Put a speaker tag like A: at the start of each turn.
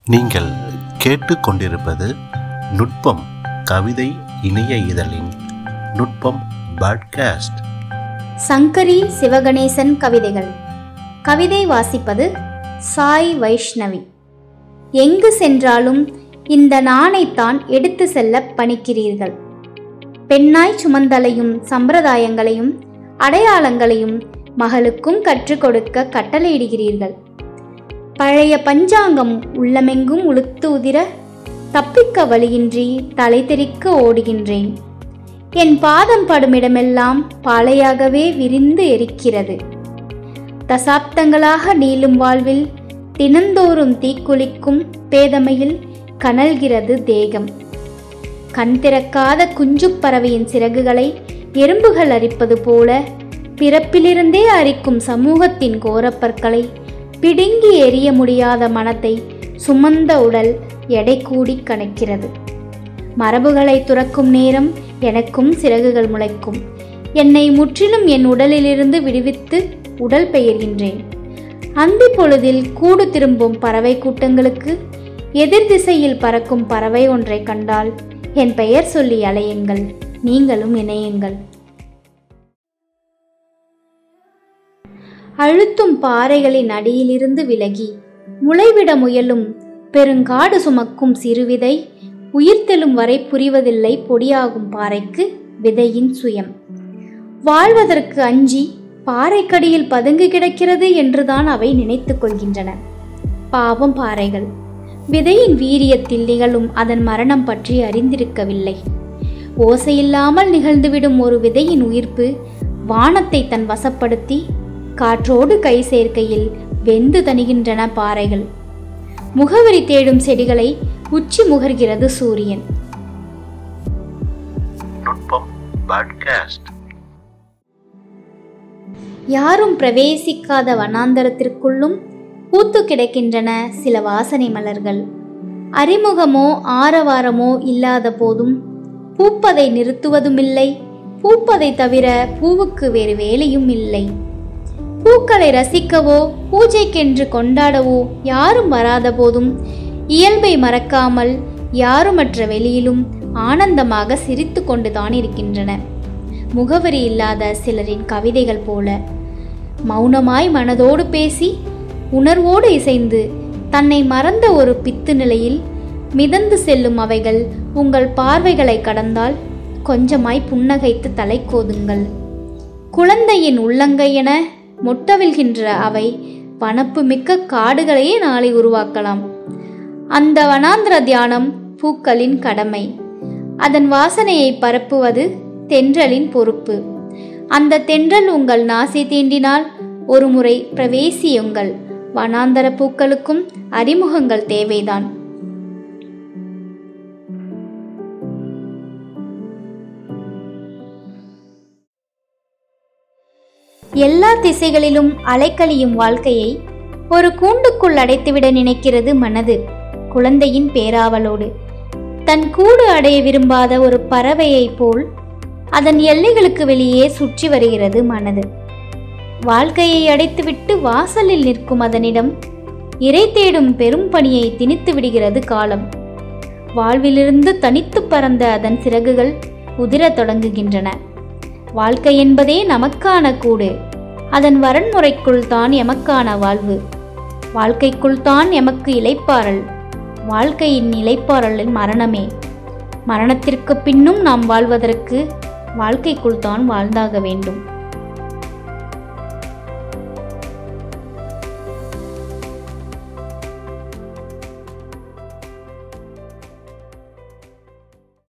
A: நீங்கள் கேட்டுக்கொண்டிருப்பது நுட்பம் கவிதை இணைய இதழின் நுட்பம் பாட்காஸ்ட்
B: சங்கரி சிவகணேசன் கவிதைகள் கவிதை வாசிப்பது சாய் வைஷ்ணவி எங்கு சென்றாலும் இந்த நாணைத்தான் எடுத்து செல்ல பணிக்கிறீர்கள் பெண்ணாய் சுமந்தலையும் சம்பிரதாயங்களையும் அடையாளங்களையும் மகளுக்கும் கற்றுக் கொடுக்க கட்டளையிடுகிறீர்கள் பழைய பஞ்சாங்கம் உள்ளமெங்கும் உளுத்து உதிர தப்பிக்க வழியின்றி தலை தெறிக்க ஓடுகின்றேன் என் பாதம் படுமிடமெல்லாம் பாலையாகவே விரிந்து எரிக்கிறது தசாப்தங்களாக நீளும் வாழ்வில் தினந்தோறும் தீக்குளிக்கும் பேதமையில் கனல்கிறது தேகம் கண் திறக்காத குஞ்சுப் பறவையின் சிறகுகளை எறும்புகள் அரிப்பது போல பிறப்பிலிருந்தே அரிக்கும் சமூகத்தின் கோரப்பற்களை பிடுங்கி எறிய முடியாத மனத்தை சுமந்த உடல் எடை கூடி கணக்கிறது மரபுகளை துறக்கும் நேரம் எனக்கும் சிறகுகள் முளைக்கும் என்னை முற்றிலும் என் உடலிலிருந்து விடுவித்து உடல் பெயர்கின்றேன் அந்தி பொழுதில் கூடு திரும்பும் பறவை கூட்டங்களுக்கு எதிர் திசையில் பறக்கும் பறவை ஒன்றை கண்டால் என் பெயர் சொல்லி அலையுங்கள் நீங்களும் இணையுங்கள் அழுத்தும் பாறைகளின் அடியிலிருந்து விலகி முளைவிட முயலும் பெருங்காடு சுமக்கும் சிறுவிதை உயிர்த்தெழும் வரை புரிவதில்லை பொடியாகும் பாறைக்கு விதையின் சுயம் வாழ்வதற்கு அஞ்சி பாறைக்கடியில் பதுங்கி கிடக்கிறது என்றுதான் அவை நினைத்துக் கொள்கின்றன பாவம் பாறைகள் விதையின் வீரியத்தில் நிகழும் அதன் மரணம் பற்றி அறிந்திருக்கவில்லை ஓசையில்லாமல் நிகழ்ந்துவிடும் ஒரு விதையின் உயிர்ப்பு வானத்தை தன் வசப்படுத்தி காற்றோடு கை சேர்க்கையில் வெந்து தணிகின்றன பாறைகள் முகவரி தேடும் செடிகளை உச்சி முகர்கிறது சூரியன்
A: நுட்பம் பாட்காஸ்ட்
B: யாரும் பிரவேசிக்காத வனாந்தரத்திற்குள்ளும் பூத்து கிடக்கின்றன சில வாசனை மலர்கள் அறிமுகமோ ஆரவாரமோ இல்லாத போதும் பூப்பதை நிறுத்துவதுமில்லை பூப்பதை தவிர பூவுக்கு வேறு வேலையும் இல்லை பூக்களை ரசிக்கவோ பூஜைக்கென்று கொண்டாடவோ யாரும் வராத போதும் இயல்பை மறக்காமல் யாருமற்ற வெளியிலும் ஆனந்தமாக சிரித்து கொண்டுதான் இருக்கின்றன முகவரி இல்லாத சிலரின் கவிதைகள் போல மௌனமாய் மனதோடு பேசி உணர்வோடு இசைந்து தன்னை மறந்த ஒரு பித்து நிலையில் மிதந்து செல்லும் அவைகள் உங்கள் பார்வைகளை கடந்தால் கொஞ்சமாய் புன்னகைத்து தலை கோதுங்கள் குழந்தையின் உள்ளங்கையென மொட்டவிழ்கின்ற அவை வனப்பு மிக்க காடுகளையே நாளை உருவாக்கலாம் அந்த வனாந்திர தியானம் பூக்களின் கடமை அதன் வாசனையை பரப்புவது தென்றலின் பொறுப்பு அந்த தென்றல் உங்கள் நாசி தீண்டினால் ஒருமுறை பிரவேசியுங்கள் வனாந்தர பூக்களுக்கும் அறிமுகங்கள் தேவைதான் எல்லா திசைகளிலும் அலைக்கழியும் வாழ்க்கையை ஒரு கூண்டுக்குள் அடைத்துவிட நினைக்கிறது மனது குழந்தையின் பேராவலோடு தன் கூடு அடைய விரும்பாத ஒரு பறவையைப் போல் அதன் எல்லைகளுக்கு வெளியே சுற்றி வருகிறது மனது வாழ்க்கையை அடைத்துவிட்டு வாசலில் நிற்கும் அதனிடம் இறை தேடும் பெரும் பணியை திணித்து விடுகிறது காலம் வாழ்விலிருந்து தனித்து பறந்த அதன் சிறகுகள் உதிரத் தொடங்குகின்றன வாழ்க்கை என்பதே நமக்கான கூடு அதன் வரன்முறைக்குள் தான் எமக்கான வாழ்வு வாழ்க்கைக்குள் தான் எமக்கு இலைப்பாறல் வாழ்க்கையின் இலைப்பாறலின் மரணமே மரணத்திற்கு பின்னும் நாம் வாழ்வதற்கு வாழ்க்கைக்குள் தான் வாழ்ந்தாக வேண்டும்